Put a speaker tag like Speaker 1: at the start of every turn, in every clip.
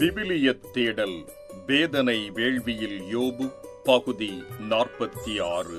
Speaker 1: விவிலியத் தேடல் வேதனை வேள்வியில் யோபு பகுதி நாற்பத்தி ஆறு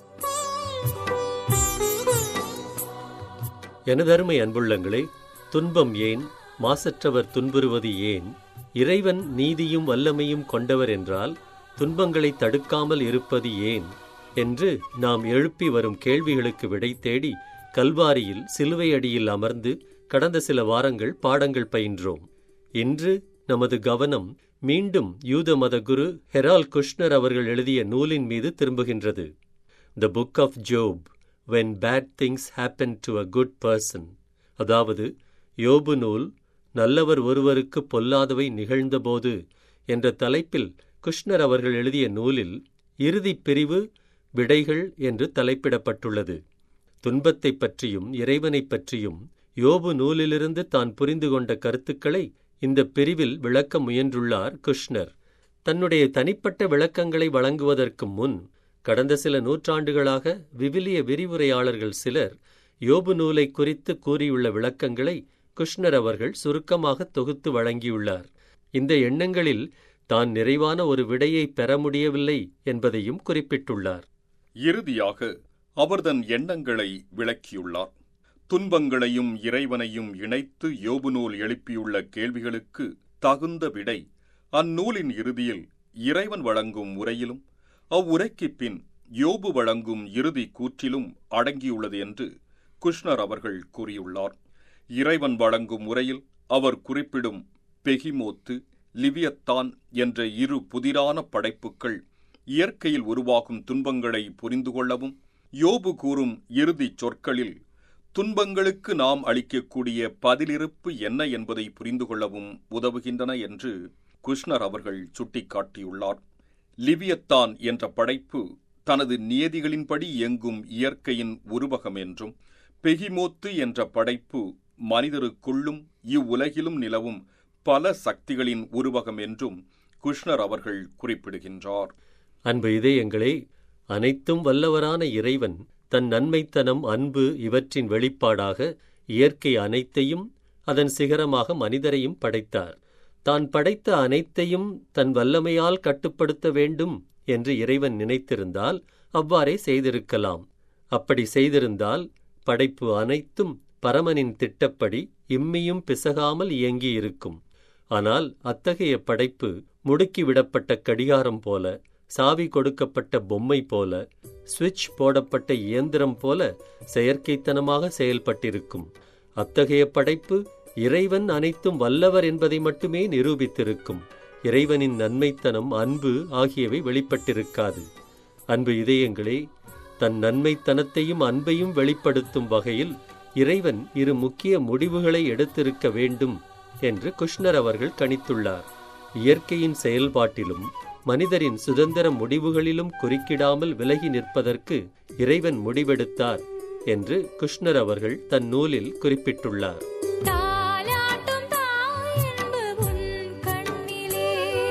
Speaker 2: எனதருமை அன்புள்ளங்களே துன்பம் ஏன் மாசற்றவர் துன்புறுவது ஏன் இறைவன் நீதியும் வல்லமையும் கொண்டவர் என்றால் துன்பங்களை தடுக்காமல் இருப்பது ஏன் என்று நாம் எழுப்பி வரும் கேள்விகளுக்கு விடை தேடி கல்வாரியில் சிலுவை அடியில் அமர்ந்து கடந்த சில வாரங்கள் பாடங்கள் பயின்றோம் இன்று நமது கவனம் மீண்டும் யூத மத குரு ஹெரால் குஷ்னர் அவர்கள் எழுதிய நூலின் மீது திரும்புகின்றது the book of Job when bad things happen to a good person அதாவது யோபு நூல் நல்லவர் ஒருவருக்கு பொல்லாதவை நிகழ்ந்தபோது என்ற தலைப்பில் குஷ்னர் அவர்கள் எழுதிய நூலில் இறுதிப் பிரிவு விடைகள் என்று தலைப்பிடப்பட்டுள்ளது துன்பத்தைப் பற்றியும் இறைவனைப் பற்றியும் யோபு நூலிலிருந்து தான் புரிந்து கொண்ட கருத்துக்களை இந்த பிரிவில் விளக்க முயன்றுள்ளார் குஷ்னர் தன்னுடைய தனிப்பட்ட விளக்கங்களை வழங்குவதற்கு முன் கடந்த சில நூற்றாண்டுகளாக விவிலிய விரிவுரையாளர்கள் சிலர் யோபு நூலை குறித்து கூறியுள்ள விளக்கங்களை குஷ்னர் அவர்கள் சுருக்கமாக தொகுத்து வழங்கியுள்ளார் இந்த எண்ணங்களில் தான் நிறைவான ஒரு விடையை பெற முடியவில்லை என்பதையும் குறிப்பிட்டுள்ளார்
Speaker 1: இறுதியாக அவர் தன் எண்ணங்களை விளக்கியுள்ளார் துன்பங்களையும் இறைவனையும் இணைத்து யோபு நூல் எழுப்பியுள்ள கேள்விகளுக்கு தகுந்த விடை அந்நூலின் இறுதியில் இறைவன் வழங்கும் உரையிலும் அவ்வுரைக்குப் பின் யோபு வழங்கும் இறுதி கூற்றிலும் அடங்கியுள்ளது என்று குஷ்னர் அவர்கள் கூறியுள்ளார் இறைவன் வழங்கும் உரையில் அவர் குறிப்பிடும் பெகிமோத்து லிவியத்தான் என்ற இரு புதிரான படைப்புக்கள் இயற்கையில் உருவாகும் துன்பங்களை புரிந்து கொள்ளவும் யோபு கூறும் இறுதிச் சொற்களில் துன்பங்களுக்கு நாம் அளிக்கக்கூடிய பதிலிருப்பு என்ன என்பதை புரிந்து கொள்ளவும் உதவுகின்றன என்று குஷ்னர் அவர்கள் சுட்டிக்காட்டியுள்ளார் லிவியத்தான் என்ற படைப்பு தனது நியதிகளின்படி இயங்கும் இயற்கையின் உருவகம் என்றும் பெகிமோத்து என்ற படைப்பு மனிதருக்குள்ளும் இவ்வுலகிலும் நிலவும் பல சக்திகளின் உருவகம் என்றும் குஷ்னர் அவர்கள் குறிப்பிடுகின்றார்
Speaker 2: அன்பு இதயங்களே அனைத்தும் வல்லவரான இறைவன் தன் நன்மைத்தனம் அன்பு இவற்றின் வெளிப்பாடாக இயற்கை அனைத்தையும் அதன் சிகரமாக மனிதரையும் படைத்தார் தான் படைத்த அனைத்தையும் தன் வல்லமையால் கட்டுப்படுத்த வேண்டும் என்று இறைவன் நினைத்திருந்தால் அவ்வாறே செய்திருக்கலாம் அப்படி செய்திருந்தால் படைப்பு அனைத்தும் பரமனின் திட்டப்படி இம்மியும் பிசகாமல் இயங்கியிருக்கும் ஆனால் அத்தகைய படைப்பு முடுக்கிவிடப்பட்ட கடிகாரம் போல சாவி கொடுக்கப்பட்ட பொம்மை போல சுவிட்ச் போடப்பட்ட இயந்திரம் போல செயற்கைத்தனமாக செயல்பட்டிருக்கும் அத்தகைய படைப்பு இறைவன் அனைத்தும் வல்லவர் என்பதை மட்டுமே நிரூபித்திருக்கும் இறைவனின் நன்மைத்தனம் அன்பு ஆகியவை வெளிப்பட்டிருக்காது அன்பு இதயங்களே தன் நன்மைத்தனத்தையும் அன்பையும் வெளிப்படுத்தும் வகையில் இறைவன் இரு முக்கிய முடிவுகளை எடுத்திருக்க வேண்டும் என்று குஷ்னர் அவர்கள் கணித்துள்ளார் இயற்கையின் செயல்பாட்டிலும் மனிதரின் சுதந்திர முடிவுகளிலும் குறுக்கிடாமல் விலகி நிற்பதற்கு இறைவன் முடிவெடுத்தார் என்று குஷ்னர் அவர்கள் தன் நூலில் குறிப்பிட்டுள்ளார்
Speaker 3: தாலாட்டும் தாயன்பு உன் கண்ணிலே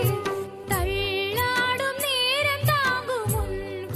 Speaker 3: தள்ளாடும் நேரம் தாங்கும் உன்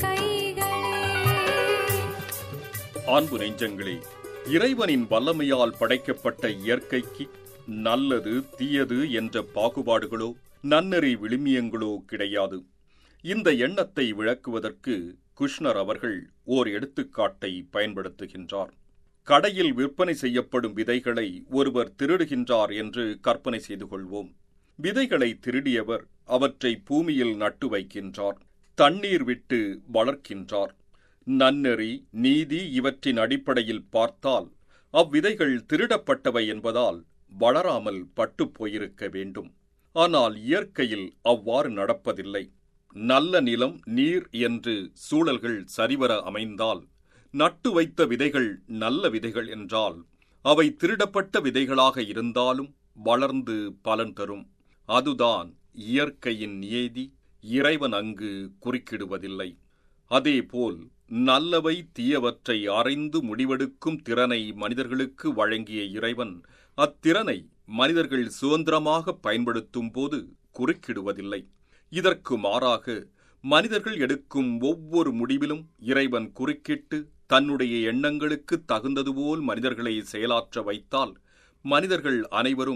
Speaker 3: கைகளே
Speaker 1: அன்பு நெஞ்சங்களே இறைவனின் வல்லமையால் படைக்கப்பட்ட இயற்கைக்கு நல்லது தீயது என்ற பாகுபாடுகளோ நன்னெறி விழுமியங்களோ கிடையாது இந்த எண்ணத்தை விளக்குவதற்கு குஷ்னர் அவர்கள் ஓர் எடுத்துக்காட்டை பயன்படுத்துகின்றார் கடையில் விற்பனை செய்யப்படும் விதைகளை ஒருவர் திருடுகின்றார் என்று கற்பனை செய்து கொள்வோம் விதைகளை திருடியவர் அவற்றை பூமியில் நட்டு வைக்கின்றார் தண்ணீர் விட்டு வளர்க்கின்றார் நன்னெறி நீதி இவற்றின் அடிப்படையில் பார்த்தால் அவ்விதைகள் திருடப்பட்டவை என்பதால் வளராமல் பட்டுப் போயிருக்க வேண்டும் ஆனால் இயற்கையில் அவ்வாறு நடப்பதில்லை நல்ல நிலம் நீர் என்று சூழல்கள் சரிவர அமைந்தால் நட்டு வைத்த விதைகள் நல்ல விதைகள் என்றால் அவை திருடப்பட்ட விதைகளாக இருந்தாலும் வளர்ந்து பலன் தரும் அதுதான் இயற்கையின் நியதி இறைவன் அங்கு குறுக்கிடுவதில்லை அதேபோல் நல்லவை தீயவற்றை அறிந்து முடிவெடுக்கும் திறனை மனிதர்களுக்கு வழங்கிய இறைவன் அத்திறனை மனிதர்கள் சுதந்திரமாக பயன்படுத்தும் போது குறுக்கிடுவதில்லை இதற்கு மாறாக மனிதர்கள் எடுக்கும் ஒவ்வொரு முடிவிலும் இறைவன் குறுக்கிட்டு தன்னுடைய எண்ணங்களுக்கு தகுந்ததுபோல் மனிதர்களை செயலாற்ற வைத்தால் மனிதர்கள் அனைவரும்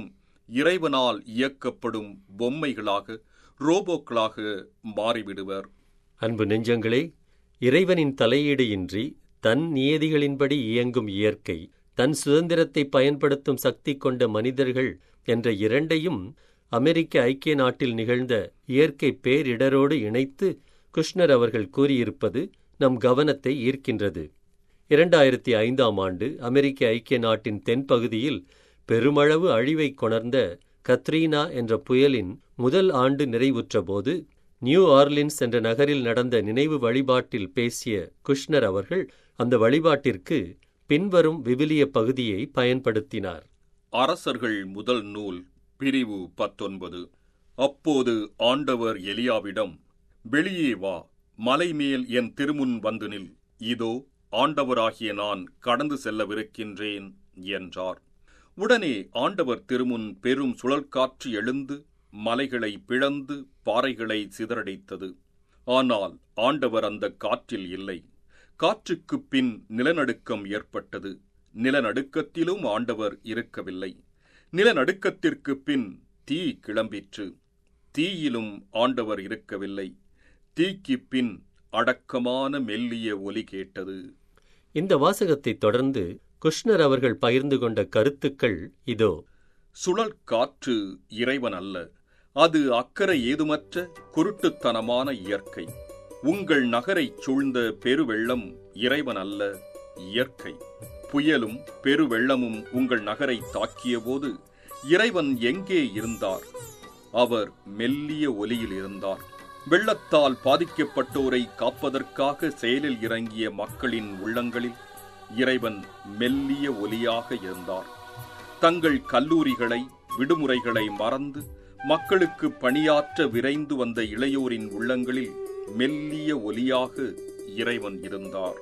Speaker 1: இறைவனால் இயக்கப்படும் பொம்மைகளாக ரோபோக்களாக மாறிவிடுவர்
Speaker 2: அன்பு நெஞ்சங்களே இறைவனின் தலையீடு இன்றி தன் நியதிகளின்படி இயங்கும் இயற்கை தன் சுதந்திரத்தை பயன்படுத்தும் சக்தி கொண்ட மனிதர்கள் என்ற இரண்டையும் அமெரிக்க ஐக்கிய நாட்டில் நிகழ்ந்த இயற்கை பேரிடரோடு இணைத்து குஷ்னர் அவர்கள் கூறியிருப்பது நம் கவனத்தை ஈர்க்கின்றது இரண்டாயிரத்தி ஐந்தாம் ஆண்டு அமெரிக்க ஐக்கிய நாட்டின் தென்பகுதியில் பெருமளவு அழிவை கொணர்ந்த கத்ரீனா என்ற புயலின் முதல் ஆண்டு நிறைவுற்றபோது நியூ ஆர்லின்ஸ் என்ற நகரில் நடந்த நினைவு வழிபாட்டில் பேசிய குஷ்னர் அவர்கள் அந்த வழிபாட்டிற்கு பின்வரும் விவிலிய பகுதியை பயன்படுத்தினார்
Speaker 1: அரசர்கள் முதல் நூல் பிரிவு பத்தொன்பது அப்போது ஆண்டவர் எலியாவிடம் வெளியே வா மலைமேல் என் திருமுன் வந்து நில் இதோ ஆண்டவராகிய நான் கடந்து செல்லவிருக்கின்றேன் என்றார் உடனே ஆண்டவர் திருமுன் பெரும் சுழற்காற்று எழுந்து மலைகளை பிளந்து பாறைகளை சிதறடித்தது ஆனால் ஆண்டவர் அந்த காற்றில் இல்லை காற்றுக்குப் பின் நிலநடுக்கம் ஏற்பட்டது நிலநடுக்கத்திலும் ஆண்டவர் இருக்கவில்லை நிலநடுக்கத்திற்குப் பின் தீ கிளம்பிற்று தீயிலும் ஆண்டவர் இருக்கவில்லை தீக்குப் பின் அடக்கமான மெல்லிய ஒலி கேட்டது
Speaker 2: இந்த வாசகத்தைத் தொடர்ந்து குஷ்னர் அவர்கள் பகிர்ந்து கொண்ட கருத்துக்கள் இதோ
Speaker 1: சுழல் காற்று இறைவன் அல்ல அது அக்கறை ஏதுமற்ற குருட்டுத்தனமான இயற்கை உங்கள் நகரைச் சூழ்ந்த பெருவெள்ளம் இறைவன் அல்ல இயற்கை புயலும் பெருவெள்ளமும் உங்கள் நகரை தாக்கியபோது இறைவன் எங்கே இருந்தார் அவர் மெல்லிய ஒலியில் இருந்தார் வெள்ளத்தால் பாதிக்கப்பட்டோரை காப்பதற்காக செயலில் இறங்கிய மக்களின் உள்ளங்களில் இறைவன் மெல்லிய ஒலியாக இருந்தார் தங்கள் கல்லூரிகளை விடுமுறைகளை மறந்து மக்களுக்கு பணியாற்ற விரைந்து வந்த இளையோரின் உள்ளங்களில் மெல்லிய ஒலியாக இறைவன் இருந்தார்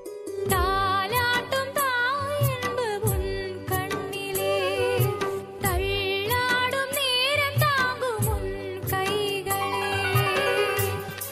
Speaker 3: தாலாட்டும் தாயன்பு உன் கண்ணிலே தள்ளாடும் நேரம் தாங்கும் உன் கைகளே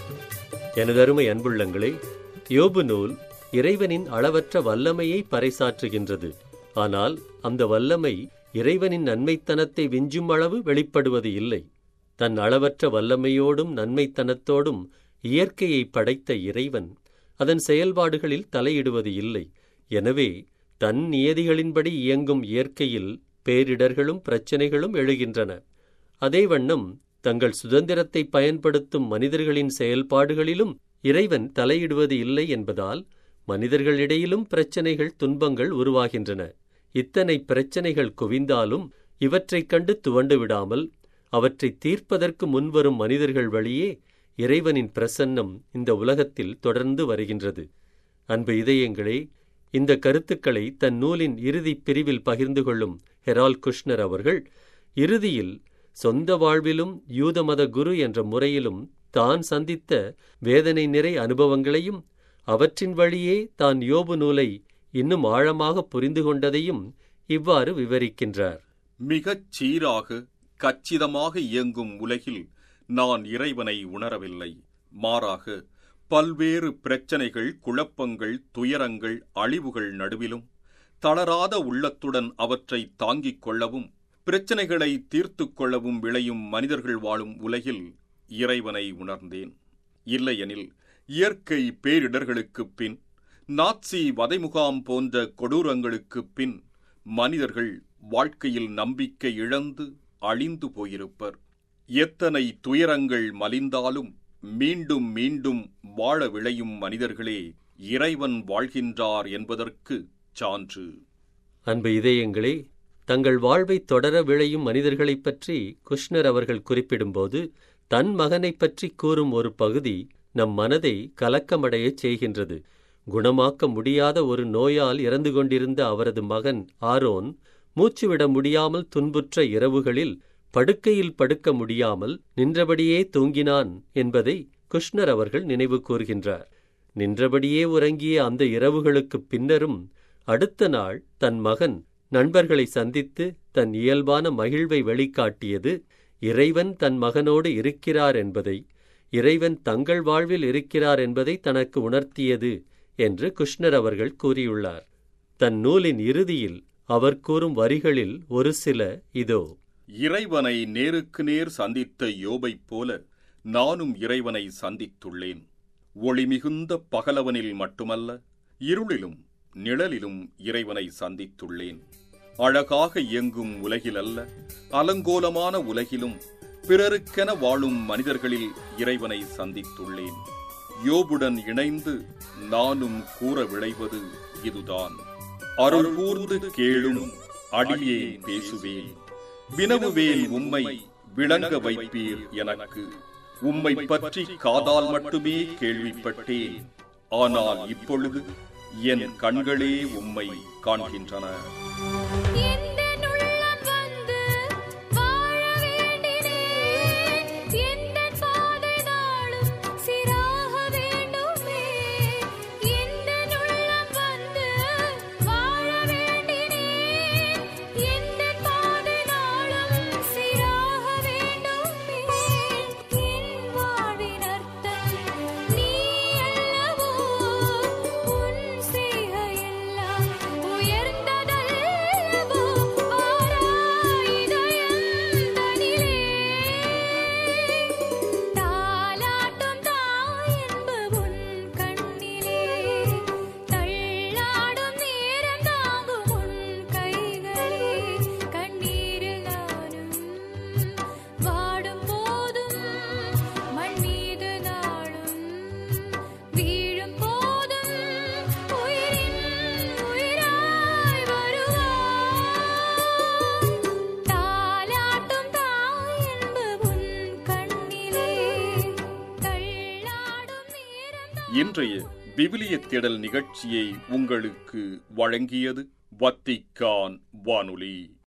Speaker 2: எனதருமை அன்புள்ளங்களே யோபு நூல் இறைவனின் அளவற்ற வல்லமையை பறைசாற்றுகின்றது ஆனால் அந்த வல்லமை இறைவனின் நன்மைத்தனத்தை விஞ்சும் அளவு வெளிப்படுவது இல்லை தன் அளவற்ற வல்லமையோடும் நன்மைத்தனத்தோடும் இயற்கையை படைத்த இறைவன் அதன் செயல்பாடுகளில் தலையிடுவது இல்லை எனவே தன் நியதிகளின்படி இயங்கும் இயற்கையில் பேரிடர்களும் பிரச்சனைகளும் எழுகின்றன அதே வண்ணம் தங்கள் சுதந்திரத்தை பயன்படுத்தும் மனிதர்களின் செயல்பாடுகளிலும் இறைவன் தலையிடுவது இல்லை என்பதால் மனிதர்களிடையிலும் பிரச்சனைகள் துன்பங்கள் உருவாகின்றன இத்தனை பிரச்சனைகள் குவிந்தாலும் இவற்றைக் கண்டு துவண்டு விடாமல் அவற்றை தீர்ப்பதற்கு முன்வரும் மனிதர்கள் வழியே இறைவனின் பிரசன்னம் இந்த உலகத்தில் தொடர்ந்து வருகின்றது அன்பு இதயங்களே இந்த கருத்துக்களை தன் நூலின் இறுதிப் பிரிவில் பகிர்ந்து கொள்ளும் ஹெரால் குஷ்னர் அவர்கள் இறுதியில் சொந்த வாழ்விலும் யூதமத குரு என்ற முறையிலும் தான் சந்தித்த வேதனை நிறை அனுபவங்களையும் அவற்றின் வழியே தான் யோபு நூலை இன்னும் ஆழமாக புரிந்து கொண்டதையும் இவ்வாறு விவரிக்கின்றார்
Speaker 1: மிகச் சீராக கச்சிதமாக இயங்கும் உலகில் நான் இறைவனை உணரவில்லை மாறாக பல்வேறு பிரச்சனைகள் குழப்பங்கள் துயரங்கள் அழிவுகள் நடுவிலும் தளராத உள்ளத்துடன் அவற்றை தாங்கிக் கொள்ளவும் பிரச்சனைகளை தீர்த்துக் கொள்ளவும் விளையும் மனிதர்கள் வாழும் உலகில் இறைவனை உணர்ந்தேன் இல்லையெனில் இயற்கை பேரிடர்களுக்குப் பின் நாட்சி வதைமுகாம் போன்ற கொடூரங்களுக்குப் பின் மனிதர்கள் வாழ்க்கையில் நம்பிக்கை இழந்து அழிந்து போயிருப்பர் எத்தனை துயரங்கள் மலிந்தாலும் மீண்டும் மீண்டும் வாழ விளையும் மனிதர்களே இறைவன் வாழ்கின்றார் என்பதற்கு சான்று
Speaker 2: அன்பு இதயங்களே தங்கள் வாழ்வை தொடர விளையும் மனிதர்களைப் பற்றி குஷ்னர் அவர்கள் குறிப்பிடும்போது தன் மகனைப் பற்றி கூறும் ஒரு பகுதி நம் மனதை கலக்கமடையச் செய்கின்றது குணமாக்க முடியாத ஒரு நோயால் இறந்து கொண்டிருந்த அவரது மகன் ஆரோன் மூச்சுவிட முடியாமல் துன்புற்ற இரவுகளில் படுக்கையில் படுக்க முடியாமல் நின்றபடியே தூங்கினான் என்பதை குஷ்னர் அவர்கள் நினைவு கூர்கின்றார் நின்றபடியே உறங்கிய அந்த இரவுகளுக்குப் பின்னரும் அடுத்த நாள் தன் மகன் நண்பர்களை சந்தித்து தன் இயல்பான மகிழ்வை வெளிக்காட்டியது இறைவன் தன் மகனோடு இருக்கிறார் என்பதை இறைவன் தங்கள் வாழ்வில் இருக்கிறார் என்பதை தனக்கு உணர்த்தியது என்று குஷ்னர் அவர்கள் கூறியுள்ளார் தன் நூலின் இறுதியில் அவர் கூறும் வரிகளில் ஒரு சில இதோ
Speaker 1: இறைவனை நேருக்கு நேர் சந்தித்த யோபைப் போல நானும் இறைவனை சந்தித்துள்ளேன் ஒளிமிகுந்த பகலவனில் மட்டுமல்ல இருளிலும் நிழலிலும் இறைவனை சந்தித்துள்ளேன் அழகாக இயங்கும் உலகில் அல்ல அலங்கோலமான உலகிலும் பிறருக்கென வாழும் மனிதர்களில் இறைவனை சந்தித்துள்ளேன் யோபுடன் இணைந்து நானும் கூற விளைவது இதுதான் அருள் கூர்ந்து கேளும் அடியே பேசுவேன் வினவுவேன் உம்மை விளங்க வைப்பீர் எனக்கு உம்மை பற்றி காதால் மட்டுமே கேள்விப்பட்டேன் ஆனால் இப்பொழுது என் கண்களே உம்மை காண்கின்றன
Speaker 3: எந்தன் உள்ளம் வந்து வாழ வேண்டினேன் எந்தன் பாதை நாளும் சீராக வேண்டுமே எந்தன் உள்ளம் வந்து வாழ வேண்டினேன் எந்தன் பாதை நாளும் சீராக வேண்டுமே என் வாழ்வின் அர்த்தம் நீ அல்லவோ உன் செய்கையெல்லாம் உயர்ந்ததல்லவோ வாராயிதயந்தனிலே தாலாட்டும் தாயன்பு உன் கண்ணிலே தள்ளாடும் நேரம் தாங்கும் உன் கைகளே கண்ணீரில் நானும் வாடும் போதும் மண் மீது நாளும் வீழும் போதும் உயிரின் உயிராய் வருவாய் தாலாட்டும் தாயன்பு உன் கண்ணிலே தள்ளாடும் நேரம்
Speaker 1: இன்றைய விவிலிய தேடல் நிகழ்ச்சியை உங்களுக்கு வழங்கியது வத்திக்கான் வானொலி